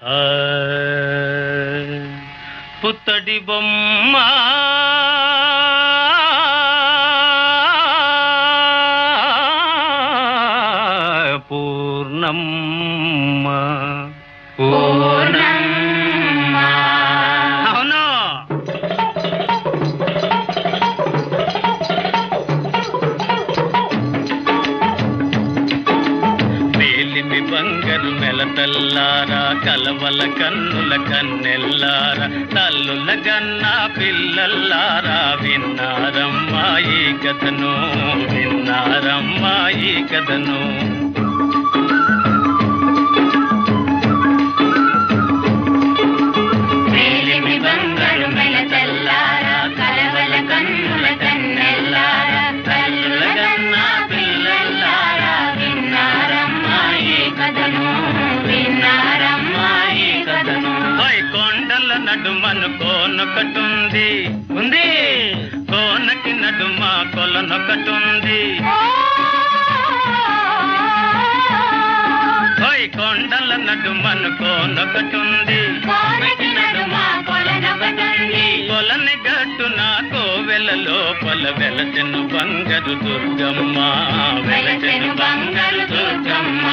ఆ, పుత్తడి బొమ్మ పూర్ణమ్మ పూర్ణమ్మ. అవును వేలిమి బంగారు మెలతల్లారా కలవల కన్నుల కన్నెల్లారా తల్లుల గన్న పిల్లల్లారా విన్నారమ్మా ఈ కథను విన్నారమ్మా ఈ కథను మేలిమి బంగారు మెలతల్లారా, కలవల కన్నుల కన్నెల్లారా, తల్లుల గన్న పిల్లల్లారా, విన్నారమ్మా ఈ కథను, విన్నారమ్మా ఈ కథను. ఓయ్ కొండల నడుమను కోనొకటుంది ఉంది కోనకి నడుమ కొలనొకటుంది ఓయ్ కొండల నడుమను కోనొకటుంది కోనకి నడుమ కొలనొకటుంది. కొలని గట్టు నా కోవెల లోపల వెలసెను బంగారు దుర్గమ్మ వెలసెను బంగారు దుర్గమ్మ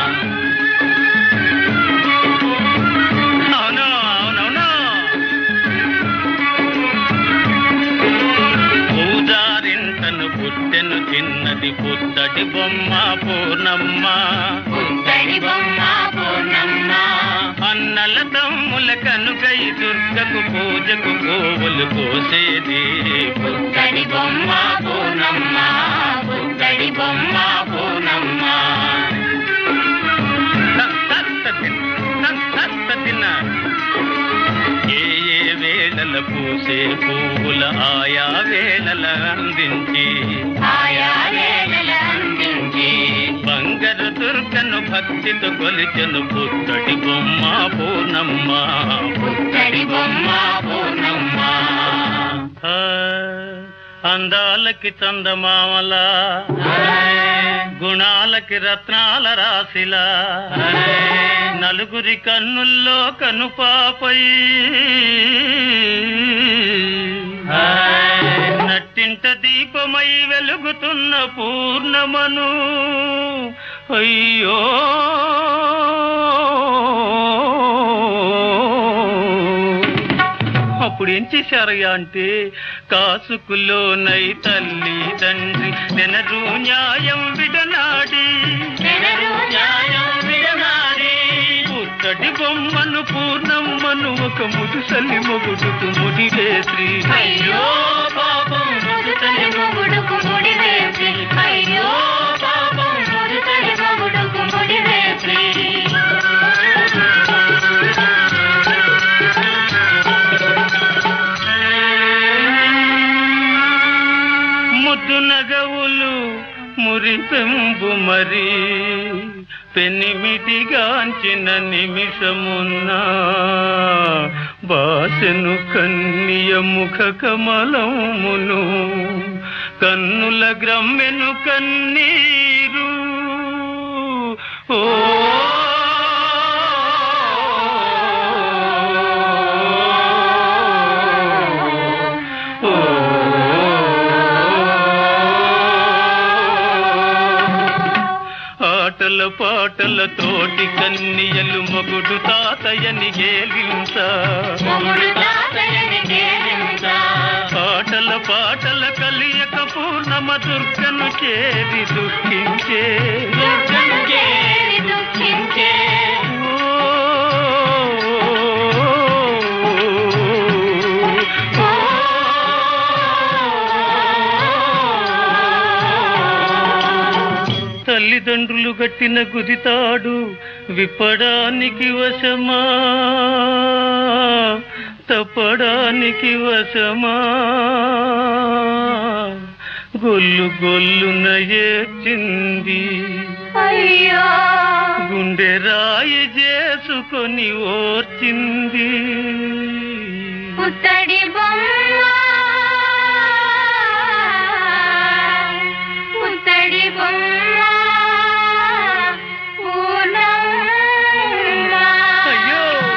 అవును అవునవును పూజారింటను పుట్టెను చిన్నది పుత్తడి బొమ్మ పూర్ణమ్మ పుత్తడి బొమ్మ పూర్ణమ్మ అన్నల తమ్ముల కనుకై దుర్గకు పూజకు పువ్వులు కోసేది పుత్తడి బొమ్మ పూర్ణమ్మ పుత్తడి బొమ్మ పూర్ణమ్మ ఏ ఏ వేళల పూసే పువ్వుల ఆయా వేళల అందించి ఆయా వేళల అందించి బంగారు దుర్గను భక్తితో కొలిచెను పుత్తడి బొమ్మ పూర్ణమ్మ పుత్తడి బొమ్మ పూర్ణమ్మ ఆ, అందాలకి చందమామల గుణాలకి రత్నాల రాశిలా నలుగురి కన్నుల్లో కనుపాపై నట్టింట దీపమై వెలుగుతున్న పూర్ణమను అయ్యో అప్పుడు ఏం చేశారయ్యా అంటే కాసుకులోనై తల్లి తండ్రి నెనరు న్యాయం విడనాడి నెనరు న్యాయం విడనాడి. పుత్తడి బొమ్మను పూర్ణమ్మను ఒక ముదుసలి మొగుడుకు ముడివేసి అయ్యో పాపం ముదుతలి మొగుడుకు ముడివేసి అయ్యో పాపం ముదుతలి మొగుడుకు ముడివేసి ముద్దు నగవులు మురిపెంబు మరి పెనిమిటిగాంచిన నిమిషమున్న బాసెను కన్నియ ముఖ కమలమును కన్నుల గ్రమ్మెను కన్నీరు ఓ ఆటల పాటల తోటి కన్నియలు మగుడు తాతయ్యని గేలింత మొగుడు తాతయ్యని కేరించ. ఆటల పాటల కలియక పూర్ణమ దుర్గను చేరి దుఃఖించే దుర్గను చేరి దుఃఖించే. ఓ తల్లిదండ్రులు గట్టిన గుదితాడు విప్పడానికి వశమా తప్పడానికి వశమా గొల్లు గొల్లున ఏడ్చింది అయ్యో గుండె రాయి చేసుకొని ఓర్చింది పుత్తడి బొమ్మ పుత్తడి బొమ్మ పూర్ణమ్మ అయ్యో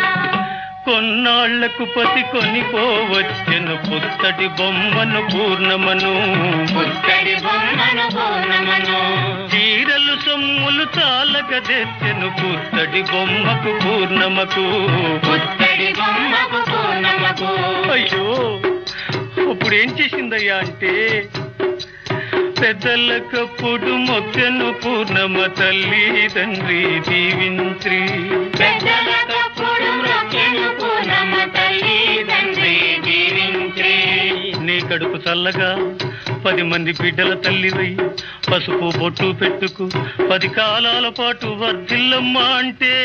కొన్నాళ్లకు పసి కొనిపోవచ్చెను పుత్తడి బొమ్మను పూర్ణమను పుత్తడి బొమ్మను పూర్ణమను చీరలు సొమ్ములు చాలక తెచ్చెను పుత్తడి బొమ్మకు పూర్ణమకు పుత్తడి బొమ్మకు పూర్ణమకు అయ్యో అప్పుడు ఏం చేసిందయ్యా అంటే పెద్దలకప్పుడు మొక్కను పూర్ణమ తల్లి తండ్రి దీవించి పెద్దలకప్పుడు మొక్కెను పూర్ణమ తల్లి తండ్రి దీవించి నీ కడుపు చల్లగా పది మంది బిడ్డల తల్లివై పసుపు బొట్టు పెట్టుకు పది కాలాల పాటు వర్ధిల్లమ్మా అంటే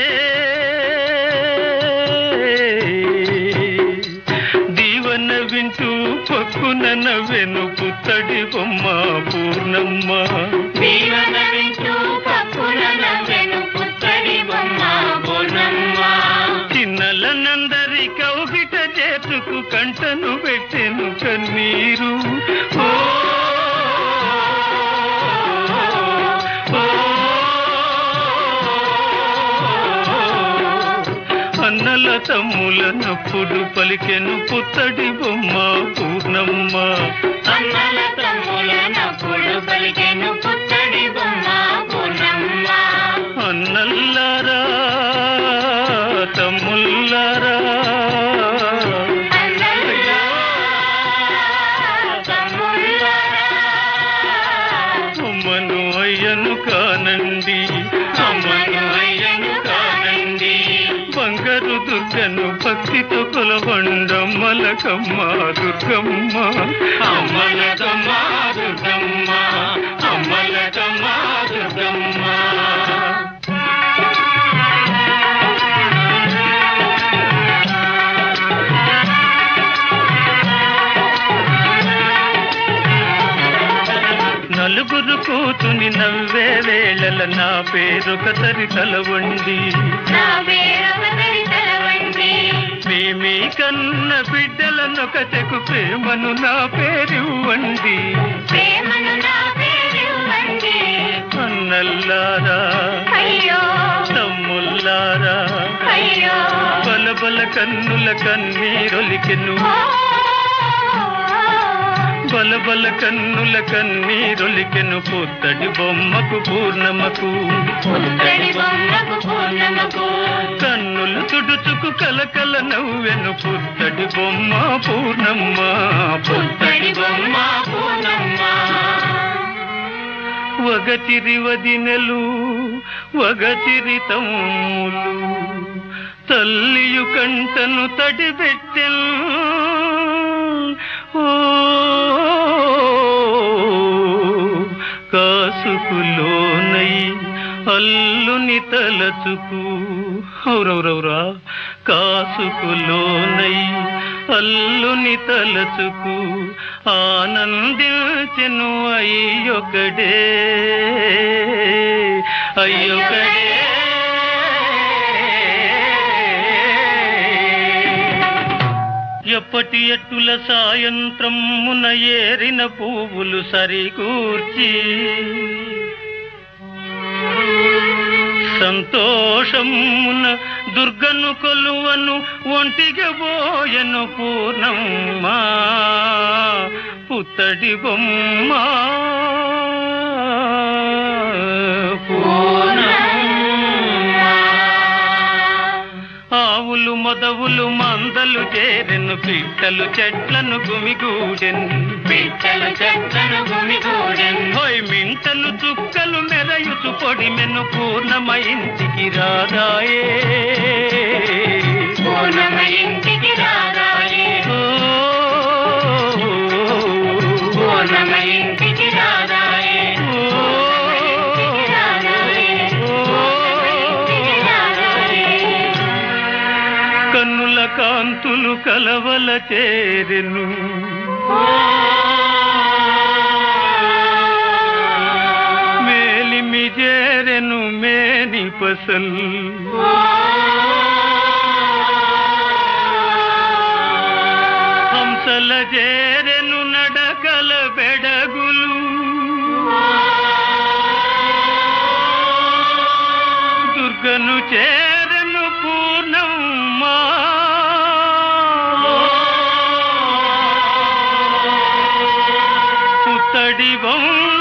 దీవన వింటూ పక్కున నవ్వెను పుత్తడి బొమ్మ పూర్ణమ్మ దీవన వింటూ పప్పున నవ్వెను పుత్తడి బొమ్మ పూర్ణమ్మ చిన్నలనందరి కౌగిట చేతుకు కంటను పెట్టెను కన్నీరు ఓ, ఓ, అన్నల తమ్ముల నప్పుడు పలికెను పుత్తడి బొమ్మ పూర్ణమ్మ అన్నల తమ్ముల నప్పుడు పలికెను పుత్తడి బొమ్మ పూర్ణమ్మ అన్నల్లారా తమ్ముల్లారా అన్నల్లా తమ్ముళ్ళారా అమ్మను అయ్యను కానండి అమ్మను అయ్యను కానండి బంగారు దుర్గను భక్తితో కొలవండమ్మలకమ్మ దుర్గమ్మ అమ్మలకమ్మ దుర్గమ్మ అమ్మలకమ్మ దుర్గమ్మ నలుగురు కూతుని నవ్వే వేళల నా పేరొక తరితల వండి నా పేరొకరి తలవండి మేమీ కన్న బిడ్డలనొక తెకు ప్రేమను నా పేరివ్వండి ప్రేమను నా పేరివ్వండి అన్నల్లారా అయ్యో తమ్ముల్లారా అయ్యో బలబల కన్నుల కన్నీరొలికెను ఓ, బలబల కన్నుల కన్నీరొలికెను పుత్తడి బొమ్మకు పూర్ణమకు పుత్తడి బొమ్మకు పూర్ణమకు కన్నులు తుడుచుకు కలకల నవ్వెను పుత్తడి బొమ్మ పూర్ణమ్మ పుత్తడి బొమ్మ పూర్ణమ్మ వగచిరి వదినెలు వగచిరి తమ్ములు తల్లియు కంటను తడిబెట్టెను ఓ కాసుకులోనై అల్లుని తలచుకు ఔరౌరౌరా కాసుకులోనై అల్లుని తలచుకు ఆనందించెను అయ్యొకడే అయ్యొకడే ఎప్పటి ఎట్టుల సాయంత్రమున ఏరిన పువ్వులు సరికూర్చి సంతోషమున దుర్గను కొలువను ఒంటిగా పోయను పూర్ణమ్మ పుత్తడి బొమ్మ ఆవులు మొదవులు మందలు చేరెను పిట్టలు చెట్లను గుమిగూడెను పిట్టలు చెట్లను గుమిగూడెన్ హోయ్ మింటలు చుక్కలు మెరయుచు పొడిమెను పూర్ణమ ఇంటికి రాదాయే పూర్ణమ ఇంటికి రాదాయే ఓ, పూర్ణమ ఇంటికి రాదాయే ఓ, ఇంటికి రాదాయే ఇంటికి రాదాయే కన్నుల కాంతులు కలవల చేరెను మేలిమి చేరెను మేని పసల్ హంసల చేరెను నడకల బెడగులు దుర్గను చేరెను పూర్ణమ్మా బడి బొమ్మ